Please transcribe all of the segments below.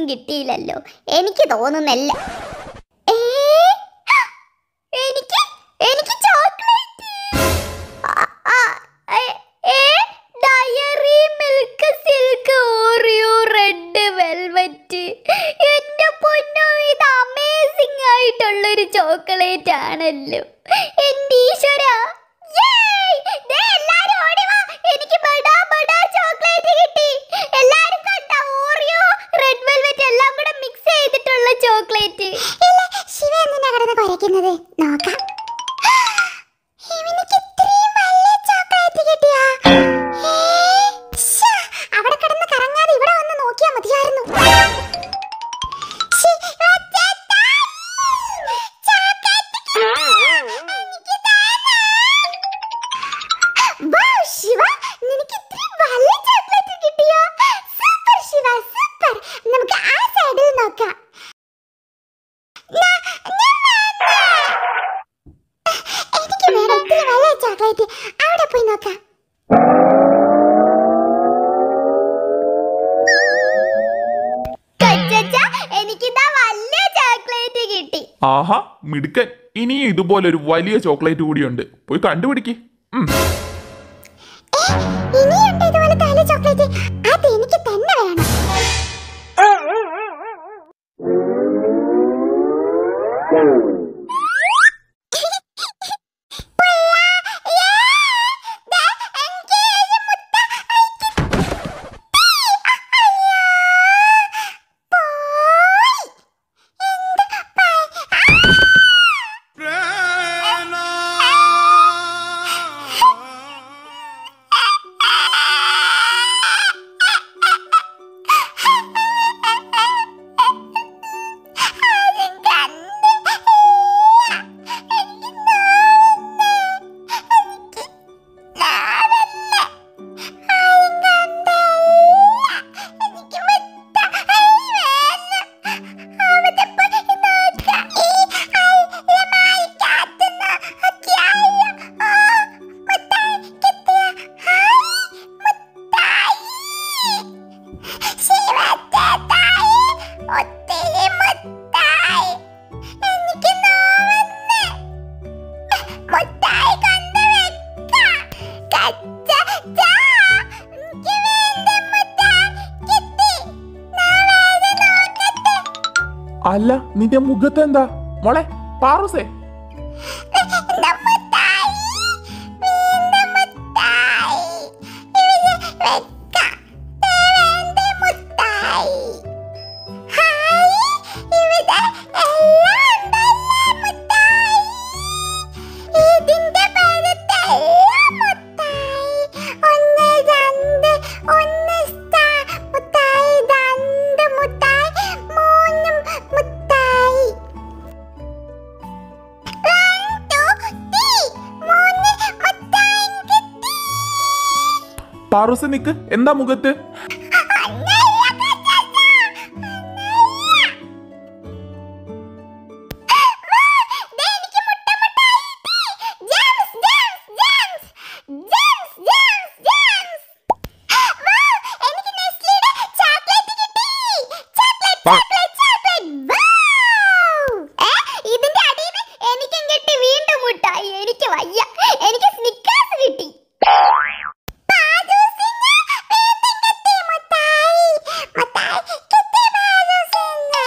കിട്ടിയില്ലല്ലോ എനിക്ക് തോന്നുന്നല്ല ഏ? എനിക്ക് എനിക്ക് ചോക്ലേറ്റ് ആ, ആ, ഏ, ഏ, Dairy Milk Silk Oreo Red Velvet എന്റെ പൊന്നോ ഇത് അമേസിംഗ് ആയിട്ടുള്ളൊരു ചോക്ലേറ്റ് ആണല്ലോ എന്റെ ഈശ്വര എനിക്ക് ബഡാ ബഡാ ചോക്ലേറ്റ് കിട്ടി എല്ലാരും കണ്ട ഓറിയോ റെഡ് വെൽവെറ്റ് എല്ലാം കൂടെ മിക്സ് ചെയ്തിട്ടുള്ള ചോക്ലേറ്റ് ഇല്ല ശിവ എന്തിനാ കിടന്ന് കുരയ്ക്കുന്നത് നോക്കാം ഇവനിക്ക് ഇത്രയും വലിയ ചോക്ലേറ്റ് കിട്ടിയാ? ഏ, ശ്ശെ, അവിടെ കിടന്ന് കറങ്ങാതെ ഇവിടെ വന്ന് നോക്കിയാ മതിയായിരുന്നു ശ്ശെ, ഒച്ചേട്ടാ, ചോക്ലേറ്റ് കിട്ടി. എനിക്ക് താനാ. വൗ, ശിവ, നിനക്ക് ഇത്രയും വലിയ ചോക്ലേറ്റ് കിട്ടിയോ? Super Shiva, super. നമുക്ക് ആ സൈഡിൽ നോക്കാം ഞാ- ഞാൻ വേണ്ട. എനിക്ക് വേണം ഇത്തിരി വലിയ ചോക്ലേറ്റ് അവിടെ പോയി നോക്കാം എനിക്കിതാ വലിയ ചോക്ലേറ്റ് കിട്ടി ആഹാ മിടുക്കൻ ഇനിയും ഇതുപോലൊരു വലിയ ചോക്ലേറ്റ് കൂടിയുണ്ട് പോയി കണ്ടുപിടിക്ക് ഉം. ഇനിയുണ്ട് ഇതുപോലത്തെ വലിയ ചോക്ലേറ്റ് അത് എനിക്ക് തന്നെ വേണം ഒത്തിരി മുത്തായി എനിക്ക് നോവുന്നു മുട്ടായി കൊണ്ട് വെക്കാം. കച്ച, ചാ. എനിക്ക് വേണ്ട മുട്ടായി കിട്ടി. ഞാൻ വേഗം നോക്കട്ടെ. അല്ല നിന്റെ മുഖത്ത് എന്താ മോളെ പാറൂസേ എന്റെ മുട്ടായി. വീണ്ടും മുട്ടായി. ഇവിടെ വെക്കാം. ദേ വേണ്ട മുട്ടായി. ഹായ്. ഇവിടെ എല്ലാം ഉണ്ടല്ലേ മുട്ടായി. ഇതിന്റെ പേരത്തെല്ലാം മുട്ടായി. ഒന്ന് രണ്ട് ഒന്ന് സ്റ്റാർ മുട്ടായി രണ്ട് മുട്ടായി മൂന്ന് മുട്ടായി One, two, three. മൂന്ന് മുട്ടായി കിട്ടി. പാറൂസ നിക്ക് എന്താ മുഖത്ത് ഒന്നല്ല കച്ചാച്ചാ. ഒന്നല്ല. വാ, ദേ എനിക്ക് മുട്ട മുട്ടായി കിട്ടി. Gems, gems, gems. Gems, gems, gems. വാ, എനിക്ക് നെസ്ലിയുടെ ചോക്ലേറ്റ് കിട്ടി. Chocolate, chocolate, chocolate. വൗ. ഏ, ഇതിന്റെ അടിയിൽ എനിക്കും കിട്ടി വീണ്ടും മുട്ടായി എനിക്ക് വയ്യ എനിക്ക് സ്നിക്കേഴ്സ് കിട്ടി പാദൂസിന് വീണ്ടും കിട്ടി മുട്ടായി. മുട്ടായി കിട്ടി പാദൂസിന്.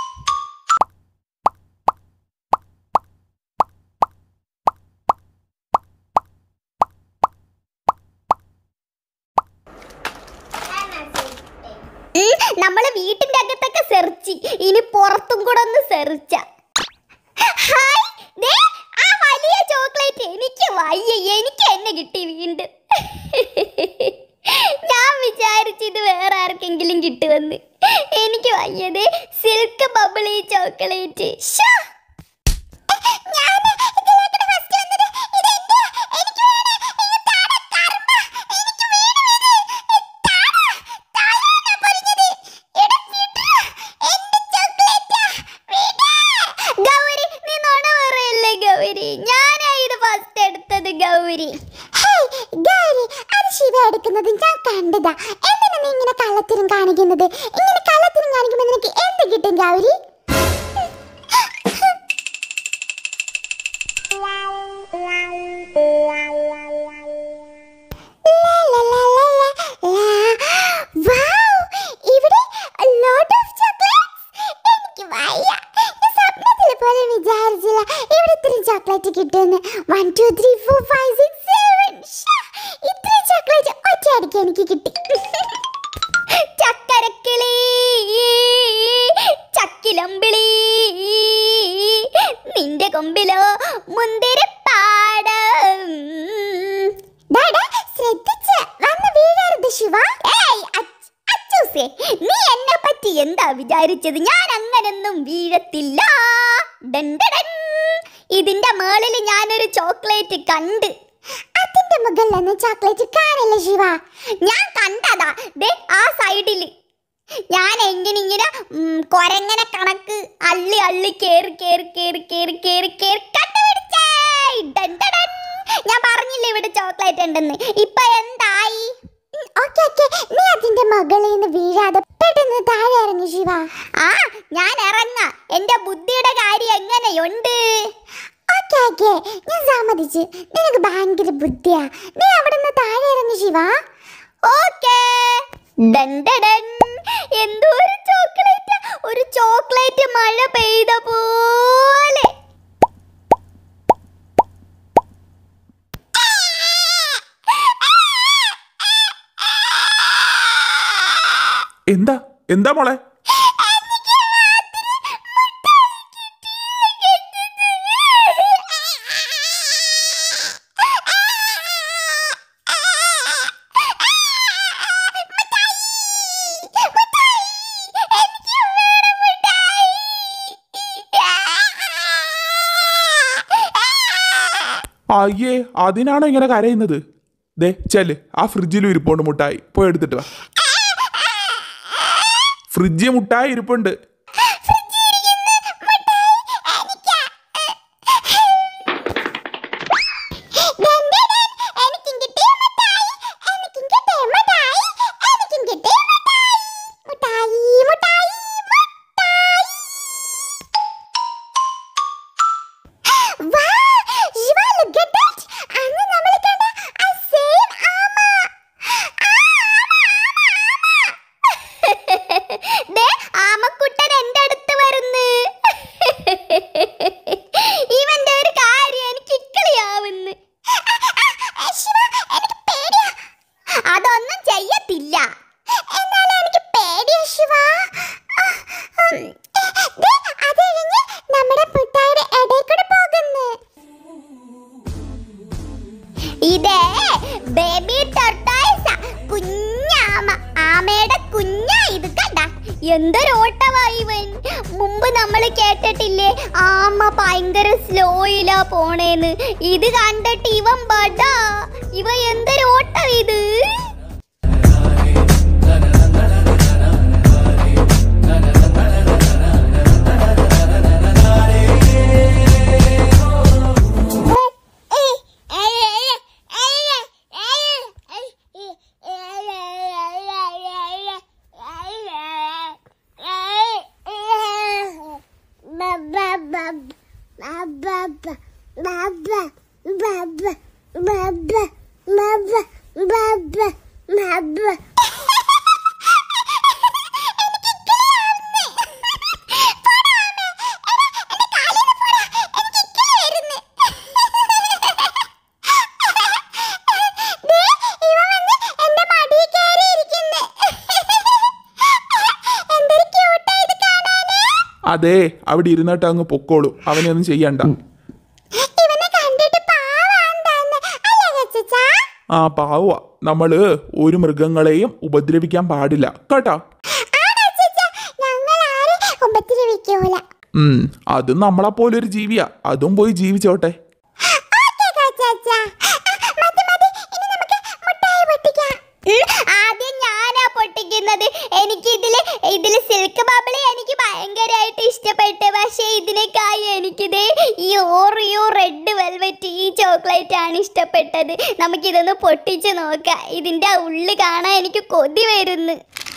ഉം, നമ്മള് വീട്ടിന്റെ അകത്തൊക്കെ സെർച്ച് ഇനി പുറത്തും കൂടെ ഒന്ന് സെർച്ച ഹായ് ദേ ആ വലിയ ചോക്ലേറ്റ് എനിക്ക് വയ്യ എനിക്ക് എന്നെ കിട്ടി വീണ്ടും ഞാൻ വിചാരിച്ചു ഇത് വേറെ ആർക്കെങ്കിലും കിട്ടുമെന്ന് എനിക്ക് വയ്യതേ സിൽക്ക് ബബിളി ചോക്ലേറ്റ് ശ്ശോ. ഞാന് ഇതിലേക്കൂടെ first വന്നത്. ഇതെന്റെയാ. എനിക്ക് വേണം. ഇത് താടാ, കർമ്മ. എനിക്ക് വേണം ഇത്. താടാ, താഴെയാണോ പൊരിഞ്ഞത്? എടാ, വിടാ. എന്റെ ചോക്ലേറ്റാ. വിടാ. ഗൗരി നീ നുണ പറയല്ലേ ഗൗരി ഞാനാ ഇത് ഫസ്റ്റ് എടുത്തത് ഗൗരി ഗൗരി ഹേയ് ഗൗരി അത് ശിവ എടുക്കുന്നത് ഞാൻ കണ്ടതാ എന്തിനാ നീ ഇങ്ങനെ കള്ളത്തരം കാണിക്കുന്നത് ഇങ്ങനെ കള്ളത്തരം കാണിക്കുമ്പോൾ നിനക്ക് എന്ത് കിട്ടും ഗൗരി Wow! ഇവിടെ lot of chocolates. എനിക്ക് വയ്യ. ഞാൻ സ്വപ്നത്തിൽ പോലും വിചാരിച്ചില്ല ഇവിടെ ഇത്രയും ചോക്ലേറ്റ് കിട്ടുമെന്ന് one two three four five six seven ഇത്രയും ചോക്ലേറ്റ് ഒറ്റയടിക്ക് എനിക്ക് കിട്ടി ചക്കരക്കിളി ചക്കിലമ്പിളി നിന്റെ കൊമ്പിലോ മുന്തിരിപ്പാടം ഡാഡാ ശ്രദ്ധിച്ച് വന്ന് വീഴരുത് ശിവ ഏയ് അച്ച്- അച്ചൂസേ നീ എന്നെ പറ്റി എന്താ വിചാരിച്ചത് ഞാൻ അങ്ങനൊന്നും വീഴത്തില്ല ഡൻ ഡഡൻ. ഇതിന്റെ മേളിൽ ഞാനൊരു ചോക്ലേറ്റ് കണ്ട് അതിന്റെ മുകളിലൊന്നും ചോക്ലേറ്റ് കാണില്ല ശിവ ഞാൻ കണ്ടതാ ദേ ആ സൈഡില് ഞാൻ എങ്ങനെ ഇങ്ങനെ ഉം, കൊരങ്ങനെ കണക്ക് അള്ളി അള്ളി കേറി കേറി കേറി കേറി കേറി കേറി കണ്ടുപിടിച്ചേ ഡൻ ഡഡൻ. ഞാൻ പറഞ്ഞില്ലേ ഇവിടെ ചോക്ലേറ്റ് ഉണ്ടെന്ന് ഇപ്പൊ എന്തായി ഓക്കെ ഓക്കെ നീ അതിന്റെ മുകളിൽ നിന്ന് വീഴാതെ പെട്ടെന്ന് താഴെ ഇറങ്ങി ശിവ ആ ഞാൻ ഇറങ്ങ എന്റെ ബുദ്ധിയുടെ കാര്യം എങ്ങനെയുണ്ട് ഓക്കെ ഓക്കെ ഞാൻ സമ്മതിച്ചു നിനക്ക് ഭയങ്കര ബുദ്ധിയാ നീ അവിടെ നിന്ന് താഴെ ഇറങ്ങി ശിവ ഓക്കെ എന്തോ ഒരു ചോക്ലേറ്റ് ഒരു ചോക്ലേറ്റ് മഴ പെയ്ത പോലെ എന്താ എന്താ മോളെ അയ്യേ അതിനാണോ ഇങ്ങനെ കരയുന്നത് ദേ ചെല് ആ ഫ്രിഡ്ജിൽ ഇരിപ്പുണ്ട് മുട്ടായി പോയി എടുത്തിട്ട് വാ ഫ്രിഡ്ജിൽ മുട്ടായി ഇരിപ്പുണ്ട് എനിക്കും കിട്ടി മിഠായി എനിക്കും കിട്ടി മിഠായി എനിക്കും കിട്ടി മിഠായി മിഠായി മിഠായി മിഠായി Wow! Shiva, look at that! അന്ന് നമ്മൾ കണ്ട ആ same ആമ. ആ, ദേ, ആമക്കുട്ടൻ എൻ്റെ അടുത്ത് വരുന്നു ഇവന്റെ ഒരു കാര്യം എനിക്ക് ഇക്കിളിയാവുന്നു അതൊന്നും ചെയ്യത്തില്ല എന്നാലും എനിക്ക് പേടിയാ ശിവ അതെഴിഞ്ഞ് നമ്മുടെ പുട്ടായുടെ ഇടയിൽ കൂടെ പോകുന്നു ഇതേ ബേബി ടർട്ടൈസ് കുഞ്ഞാമ ആമയുടെ കുഞ്ഞാ ഇത് കണ്ട എന്തൊരു ഓട്ടമായി ഇവൻ മുമ്പ് നമ്മൾ കേട്ടിട്ടില്ലേ ആമ ഭയങ്കര സ്ലോയിലാ പോണേന്ന് ഇത് കണ്ടിട്ട് ഇവൻ ബടാ ഇവ എന്തൊരു ഓട്ടം ഇത് അതെ അവിടെ ഇരുന്നിട്ട് അങ്ങ് പൊക്കോളൂ അവനെ ഒന്നും ചെയ്യണ്ട ഇവനെ കണ്ടിട്ട് പാവാന്താന്ന് അല്ലേ കൊച്ചച്ചാ ആ പാവ നമ്മള് ഒരു മൃഗങ്ങളെയും ഉപദ്രവിക്കാൻ പാടില്ല കേട്ടോ ആണോ കൊച്ചച്ചാ ഞങ്ങൾ ആരും ഉപദ്രവിക്കൂല ഉം അത് നമ്മളെ പോലൊരു ജീവിയാ അതും പോയി ജീവിച്ചോട്ടെ ഓക്കേ കൊച്ചച്ചാ. മതി, മതി. ഇനി നമുക്ക് മുട്ടായി പൊട്ടിക്കാം. ആദ്യം ഞാനാ പൊട്ടിക്കുന്നത് എനിക്ക് ഇതില് ഇതില് സിൽക്ക് ബബിളി എനിക്ക് ഭയങ്കരമായിട്ട് ഇഷ്ടപ്പെട്ടു പക്ഷെ പക്ഷേ ഇതിനേക്കായി എനിക്കിത് ഈ ഓറിയോ റെഡ് വെൽവെറ്റ് ഈ ചോക്ലേറ്റ് ആണ് ഇഷ്ടപ്പെട്ടത് നമുക്കിതൊന്ന് പൊട്ടിച്ച് നോക്കാം ഇതിൻ്റെ ഉള്ളിൽ കാണാൻ എനിക്ക് കൊതി വരുന്നു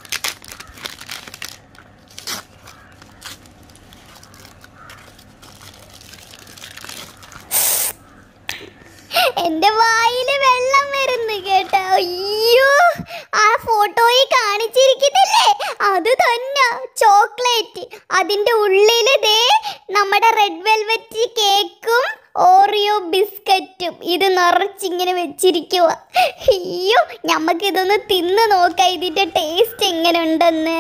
എന്റെ വായില് വെള്ളം വരുന്നു കേട്ടോ അയ്യോ ആ ഫോട്ടോയിൽ കാണിച്ചിരിക്കുന്നില്ലേ അത് തന്നെ ചോക്ലേറ്റ് അതിന്റെ ഉള്ളില് ദേ നമ്മുടെ റെഡ് വെൽവെറ്റ് കേക്കും ഓറിയോ ബിസ്ക്കറ്റും ഇത് നിറച്ചിങ്ങനെ വെച്ചിരിക്കുക അയ്യോ നമുക്ക് ഇതൊന്ന് തിന്ന് നോക്കാം ഇതിന്റെ ടേസ്റ്റ് എങ്ങനെ ഉണ്ടെന്ന്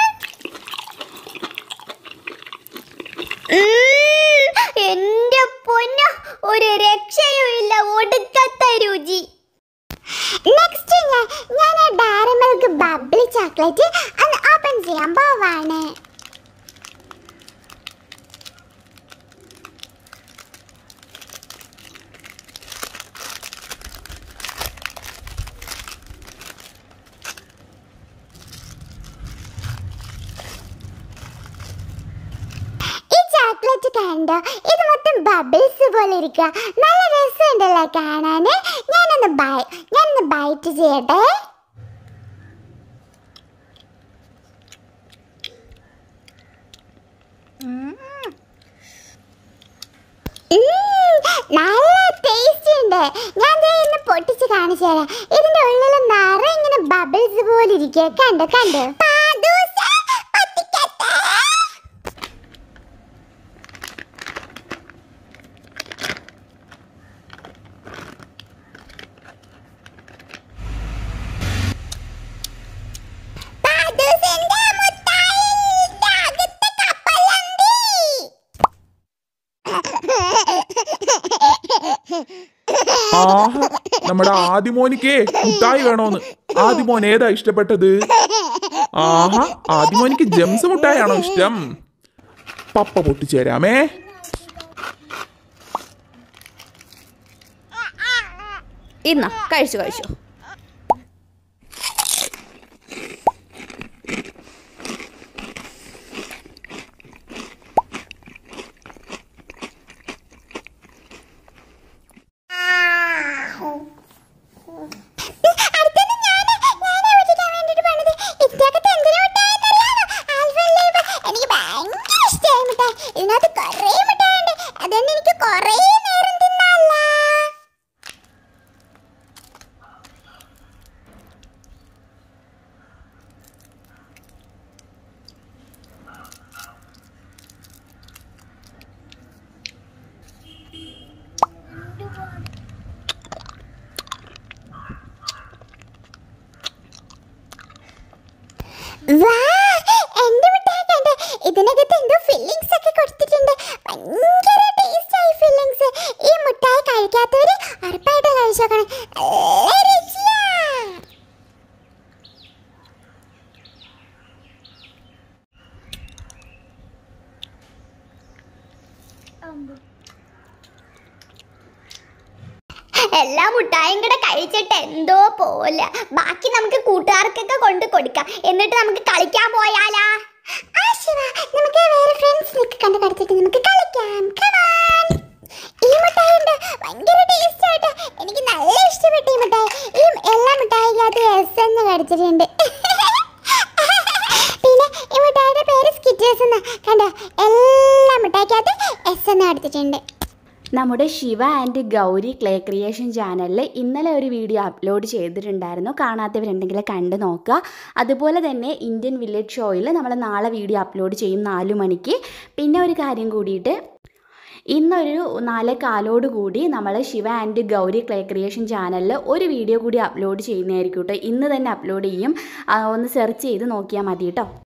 ഉം, എന്റെ പൊന്ന ഒരു രക്ഷയുമില്ല ഒടുക്കത്ത രുചി നെക്സ്റ്റ് ഞാൻ ഡയറി മിൽക്ക് ബബ്ലി ചോക്ലേറ്റ് അത് ഓപ്പൺ ചെയ്യാൻ പോവാണ് ഈ ചോക്ലേറ്റ് കണ്ടോ ഇത് മൊത്തം ബബിൾസ് പോലെ ഇരിക്കുക നല്ല രസമുണ്ടല്ലോ കാണാന് ഞാനൊന്ന് ബൈ ഞാനൊന്ന് ബൈറ്റ് ചെയ്യട്ടെ ഉം, നല്ല ടേസ്റ്റ് ഉണ്ട് ഞാൻ ദേ ഇന്ന് പൊട്ടിച്ച് കാണിച്ചു തരാം ഇതിന്റെ ഉള്ളിൽ നിറയെ ഇങ്ങനെ ബബിൾസ് പോലെ ഇരിക്കുക കണ്ടോ കണ്ടോ പാദൂസ, പൊട്ടിക്കട്ടെ. പാദൂസിന്റെ മുട്ടായിയുടെ അകത്ത് കപ്പലണ്ടി. ആഹാ നമ്മുടെ ആദിമോനിക്കേ മുട്ടായി വേണോന്ന് ആദിമോൻ ഏതാ ഇഷ്ടപ്പെട്ടത് ആഹാ ആദിമോനിക്ക് ജംസ് മുട്ടായാണോ ഇഷ്ടം പപ്പ പൊട്ടിച്ചേരാമേ ഇന്ന കഴിച്ചു കഴിച്ചു അടുത്തത് ഞാന് ഞാനാ പൊട്ടിക്കാൻ വേണ്ടിയിട്ട് പോണത്. ഇതിനകത്ത് എന്തൊരു മിഠായിന്നറിയാമോ? ആൽഫ ലൈബ. എനിക്ക് ഭയങ്കര ഇഷ്ടമായി മിഠായി. ഇതിനകത്ത് കുറേ മിഠായിയുണ്ട്. അതുകൊണ്ട് എനിക്ക് കുറേ നേരം തിന്നാലോ. വാ, എന്റെ മിഠായി കണ്ടോ? ഇതിനകത്ത് എന്തോ ഫില്ലിങ്സ് ഒക്കെ കൊടുത്തിട്ടുണ്ട് ഭയങ്കര ടേസ്റ്റ് ആയി ഫില്ലിങ്സ് ഈ മിഠായി കഴിക്കാത്തവര് ഉറപ്പായിട്ടും കഴിച്ചോക്കണം നല്ല രുചിയാ എല്ലാ മുട്ടായും കൂടെ കഴിച്ചിട്ട് എന്തോ പോലെ ബാക്കി നമുക്ക് കൂട്ടുകാർക്കൊക്കെ കൊണ്ട് കൊടുക്കാം എന്നിട്ട് നമുക്ക് കളിക്കാൻ പോയാലാ ആ ശിവ നമുക്ക് വേറെ ഫ്രണ്ട്സിനൊക്കെ കണ്ട് കടിച്ചിട്ട് നമുക്ക് കളിക്കാം Come on. ഈ മുട്ടായി ഉണ്ട് ഭയങ്കര ടേസ്റ്റ് ആയിട്ട് എനിക്ക് നല്ല ഇഷ്ടപ്പെട്ടു ഈ മുട്ടായി ഈ എല്ലാ മുട്ടായിക്കകത്ത് എസ് എന്ന് കടിച്ചിട്ടുണ്ട് പിന്നെ ഈ മുട്ടായിയുടെ പേര് സ്കിറ്റേഴ്സ് എന്നാ കണ്ടോ എല്ലാ മുട്ടായിക്കകത്ത് എസ് എന്ന് കടിച്ചിട്ടുണ്ട് നമ്മുടെ Shiva and Gauri clay creation ചാനലിൽ ഇന്നലെ ഒരു വീഡിയോ അപ്ലോഡ് ചെയ്തിട്ടുണ്ടായിരുന്നു കാണാത്തവരുണ്ടെങ്കിൽ കണ്ട് നോക്കുക അതുപോലെ തന്നെ ഇന്ത്യൻ വില്ലേജ് ഷോയിൽ നമ്മൾ നാളെ വീഡിയോ അപ്ലോഡ് ചെയ്യും നാലു മണിക്ക് പിന്നെ ഒരു കാര്യം കൂടിയിട്ട് ഇന്നൊരു നാല് കാലോട് കൂടി നമ്മൾ Shiva and Gauri clay creation ചാനലിൽ ഒരു വീഡിയോ കൂടി അപ്ലോഡ് ചെയ്യുന്നതായിരിക്കും കേട്ടോ ഇന്ന് തന്നെ അപ്ലോഡ് ചെയ്യും ആ, ഒന്ന് സെർച്ച് ചെയ്ത് നോക്കിയാൽ മതി കേട്ടോ